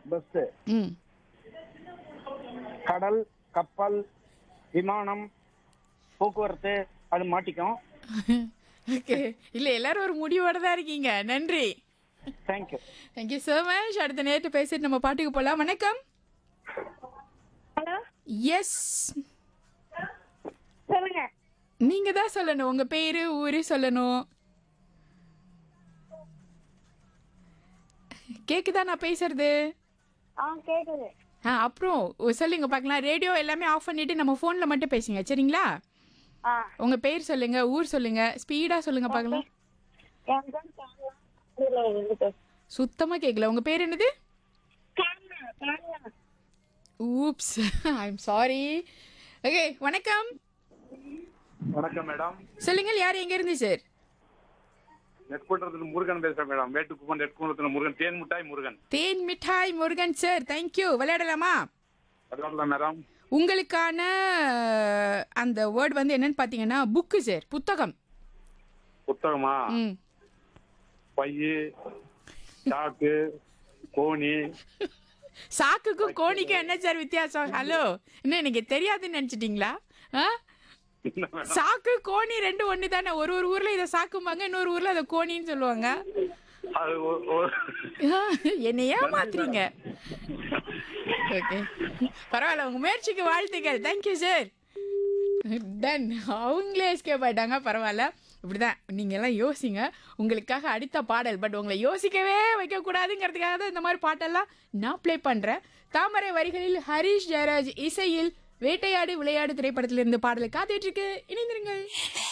bus ம் கடல் கப்பல் விமானம் போக்குவரத்து அது மாட்டிக்கும் ஓகே இல்ல எல்லாரும் ஒரு முடிவோட தான் இருக்கீங்க நன்றி தேங்க்யூ தேங்க்யூ so மச் அடுத்த நேரத்தை பேசிட்டு நம்ம பாட்டுக்கு போலாம் வணக்கம் ஹலோ எஸ் சொல்லுங்க நீங்க தான் சொல்லணும் உங்க பேரு ஊரு சொல்லணும் கேக்குதா நான் பேசுறது ஆ கேக்குது ஆ அப்புறம் ஒ- சொல்லுங்க பார்க்கலாம் ரேடியோ எல்லாமே ஆஃப் பண்ணிட்டு நம்ம ஃபோன்ல மட்டும் பேசுங்க சரிங்களா ஆ உங்க பேர் சொல்லுங்க ஊர் சொல்லுங்க ஸ்பீடா சொல்லுங்க பார்க்கலாம் என் தான் காலையில இருந்துட்டு சுத்தமா கேட்கல உங்க பேர் என்னது காலையில காலையில oops I'm sorry okay வணக்கம் வணக்கம் மேடம் சொல்லுங்க யார் எங்க இருந்து சார் நெற்கூட்டத்துல முருகன் பேசுறேன் மேடம் மேட்டுக்குப்பம் நெற்கூட்டத்துல முருகன் தேன் மிட்டாய் முருகன் தேன் மிட்டாய் முருகன் சார் தேங்க்யூ விளையாடலாமா பரவாயில்ல மேடம் உங்களுக்கான அஹ், அந்த வேர்ட் வந்து என்னன்னு பார்த்தீங்கன்னா புக்கு சார் புத்தகம் புத்தகமா ம் பையு சாக்கு கோணி சாக்குக்கும் கோணிக்கும் என்ன சார் வித்தியாசம் ஹலோ என்ன எனக்கு தெரியாதுன்னு நினச்சிட்டிங்களா ஆ என்ன மேடம் சாக்கு கோணி ரெண்டு ஒன்று தானே ஒரு ஒரு ஊரில் இதை சாக்கும்பாங்க இன்னொரு ஊரில் அதை கோணின்னு சொல்லுவாங்க அது ஒ- ஒ- ஆ, என்னை ஏமாத்துறீங்க ஓகே பரவாயில்ல உங்கள் முயற்சிக்கு வாழ்த்துக்கள் தேங்க்யூ சார் டன் அவங்களே எஸ்கேப் ஆயிட்டாங்க பரவாயில்ல இப்படிதான் நீங்க எல்லாம் யோசிங்க உங்களுக்காக அடுத்த பாடல் பட் உங்களை யோசிக்கவே வைக்கக்கூடாதுங்கிறதுக்காக தான் இந்த மாதிரி பாட்டெல்லாம் நான் ப்ளே பண்றேன் தாமரை வரிகளில் ஹரிஷ் ஜெயராஜ் இசையில் வேட்டையாடு விளையாடு திரைப்படத்திலிருந்து பாடலை காத்துட்டு இருக்கு இணைந்திருங்கள்